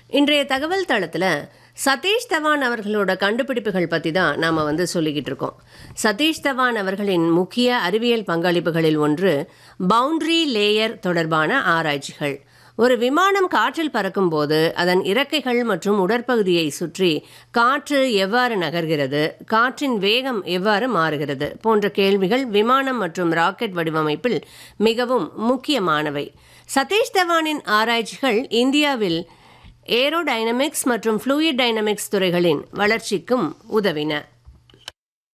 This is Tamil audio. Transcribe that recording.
இன்றைய தகவல் தளத்தில் சதீஷ் தவான் அவர்களோட கண்டுபிடிப்புகள் பற்றி தான் நாம் வந்து சொல்லிக்கிட்டு இருக்கோம் சதீஷ் தவான் அவர்களின் முக்கிய அறிவியல் பங்களிப்புகளில் ஒன்று பவுண்டரி லேயர் தொடர்பான ஆராய்ச்சிகள் ஒரு விமானம் காற்றில் பறக்கும்போது அதன் இறக்கைகள் மற்றும் உடற்பகுதியை சுற்றி காற்று எவ்வாறு நகர்கிறது காற்றின் வேகம் எவ்வாறு மாறுகிறது போன்ற கேள்விகள் விமானம் மற்றும் ராக்கெட் வடிவமைப்பில் மிகவும் முக்கியமானவை சதீஷ் தவானின் ஆராய்ச்சிகள் இந்தியாவில் ஏரோடைனமிக்ஸ் மற்றும் ஃப்ளூயிட் டைனமிக்ஸ் துறைகளின் வளர்ச்சிக்கும் உதவின